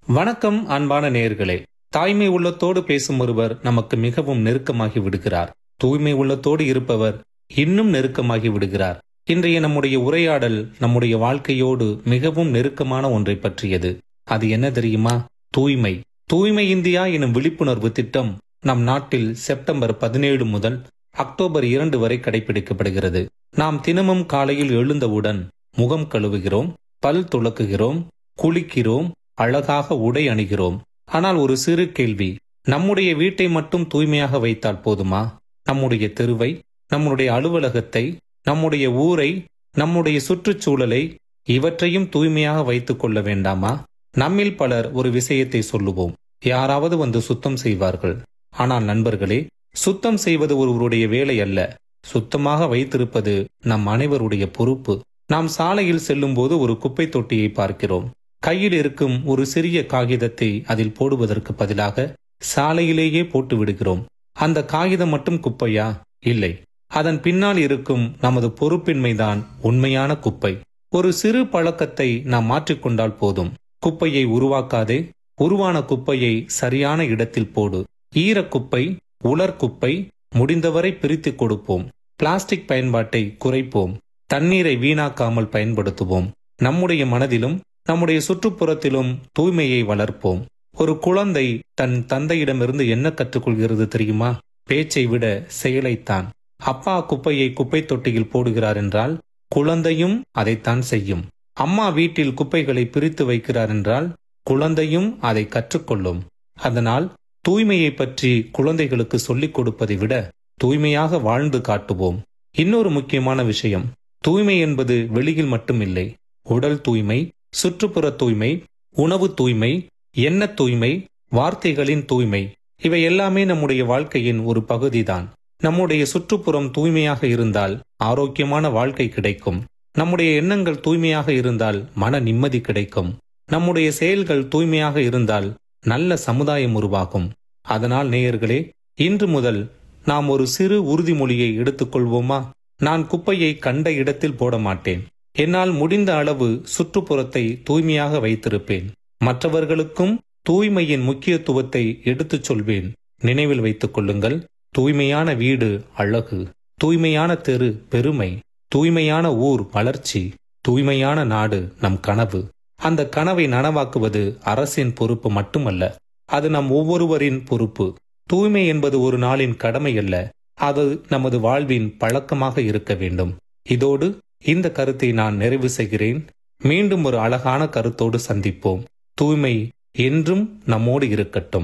வணக்கம் அன்பான நேயர்களே தாய்மை உள்ளத்தோடு பேசும் ஒருவர் நமக்கு மிகவும் நெருக்கமாகி விடுகிறார் தூய்மை உள்ளத்தோடு இருப்பவர் இன்னும் நெருக்கமாகி விடுகிறார் இன்றைய நம்முடைய உரையாடல் நம்முடைய வாழ்க்கையோடு மிகவும் நெருக்கமான ஒன்றை பற்றியது அது என்ன தெரியுமா தூய்மை தூய்மை இந்தியா எனும் விழிப்புணர்வு திட்டம் நம் நாட்டில் செப்டம்பர் பதினேழு முதல் அக்டோபர் இரண்டு வரை கடைபிடிக்கப்படுகிறது நாம் தினமும் காலையில் எழுந்தவுடன் முகம் கழுவுகிறோம் பல் துலக்குகிறோம் குளிக்கிறோம் அழகாக உடை அணிகிறோம் ஆனால் ஒரு சிறு கேள்வி நம்முடைய வீட்டை மட்டும் தூய்மையாக வைத்தால் போதுமா நம்முடைய தெருவை நம்முடைய அலுவலகத்தை நம்முடைய ஊரை நம்முடைய சுற்றுச்சூழலை இவற்றையும் தூய்மையாக வைத்துக் கொள்ள வேண்டாமா நம்மில் பலர் ஒரு விஷயத்தை சொல்லுவோம் யாராவது வந்து சுத்தம் செய்வார்கள் ஆனால் நண்பர்களே சுத்தம் செய்வது ஒருவருடைய வேலை அல்ல சுத்தமாக வைத்திருப்பது நம் அனைவருடைய பொறுப்பு நாம் சாலையில் செல்லும்போது ஒரு குப்பை தொட்டியை பார்க்கிறோம் கையில் இருக்கும் ஒரு சிறிய காகிதத்தை அதில் போடுவதற்கு பதிலாக சாலையிலேயே போட்டு விடுகிறோம் அந்த காகிதம் மட்டும் குப்பையா இல்லை அதன் பின்னால் இருக்கும் நமது பொறுப்பின்மைதான் உண்மையான குப்பை ஒரு சிறு பழக்கத்தை நாம் மாற்றிக்கொண்டால் போதும் குப்பையை உருவாக்காதே உருவான குப்பையை சரியான இடத்தில் போடு ஈரக்குப்பை உலர் குப்பை முடிந்தவரை பிரித்து கொடுப்போம் பிளாஸ்டிக் பயன்பாட்டை குறைப்போம் தண்ணீரை வீணாக்காமல் பயன்படுத்துவோம் நம்முடைய மனதிலும் நம்முடைய சுற்றுப்புறத்திலும் தூய்மையை வளர்ப்போம் ஒரு குழந்தை தன் தந்தையிடமிருந்து என்ன கற்றுக்கொள்கிறது தெரியுமா பேச்சை விட செயலைத்தான் அப்பா குப்பையை குப்பை தொட்டியில் போடுகிறார் என்றால் குழந்தையும் அதைத்தான் செய்யும் அம்மா வீட்டில் குப்பைகளை பிரித்து வைக்கிறார் என்றால் குழந்தையும் அதை கற்றுக்கொள்ளும் அதனால் தூய்மையை பற்றி குழந்தைகளுக்கு சொல்லிக் கொடுப்பதை விட தூய்மையாக வாழ்ந்து காட்டுவோம் இன்னொரு முக்கியமான விஷயம் தூய்மை என்பது வெளியில் மட்டும் இல்லை உடல் தூய்மை சுற்றுப்புற தூய்மை உணவு தூய்மை எண்ண தூய்மை வார்த்தைகளின் தூய்மை இவை எல்லாமே நம்முடைய வாழ்க்கையின் ஒரு பகுதிதான் நம்முடைய சுற்றுப்புறம் தூய்மையாக இருந்தால் ஆரோக்கியமான வாழ்க்கை கிடைக்கும் நம்முடைய எண்ணங்கள் தூய்மையாக இருந்தால் மன நிம்மதி கிடைக்கும் நம்முடைய செயல்கள் தூய்மையாக இருந்தால் நல்ல சமுதாயம் உருவாகும் அதனால் நேயர்களே இன்று முதல் நாம் ஒரு சிறு உறுதிமொழியை எடுத்துக்கொள்வோமா நான் குப்பையை கண்ட இடத்தில் போட மாட்டேன் என்னால் முடிந்த அளவு சுற்றுப்புறத்தை தூய்மையாக வைத்திருப்பேன் மற்றவர்களுக்கும் தூய்மையின் முக்கியத்துவத்தை எடுத்துச் சொல்வேன் நினைவில் வைத்துக் கொள்ளுங்கள் தூய்மையான வீடு அழகு தூய்மையான தெரு பெருமை தூய்மையான ஊர் வளர்ச்சி தூய்மையான நாடு நம் கனவு அந்த கனவை நனவாக்குவது அரசின் பொறுப்பு மட்டுமல்ல அது நம் ஒவ்வொருவரின் பொறுப்பு தூய்மை என்பது ஒரு நாளின் கடமை அல்ல அது நமது வாழ்வின் பழக்கமாக இருக்க வேண்டும் இதோடு இந்த கருத்தை நான் நிறைவு செய்கிறேன் மீண்டும் ஒரு அழகான கருத்தோடு சந்திப்போம் தூய்மை என்றும் நம்மோடு இருக்கட்டும்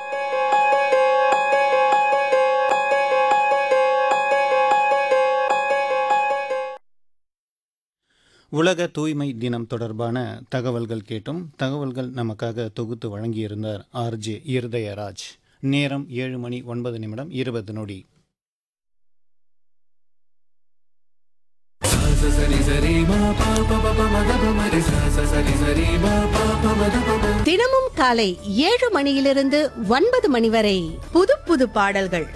உலக தூய்மை தினம் தொடர்பான தகவல்கள் கேட்டும் தகவல்கள் நமக்காக தொகுத்து வழங்கியிருந்தார் ஆர்ஜே இருதயராஜ் நேரம் ஏழு மணி ஒன்பது நிமிடம் இருபது நொடி தினமும் காலை ஏழு மணியிலிருந்து ஒன்பது மணி வரை புது புது பாடல்கள்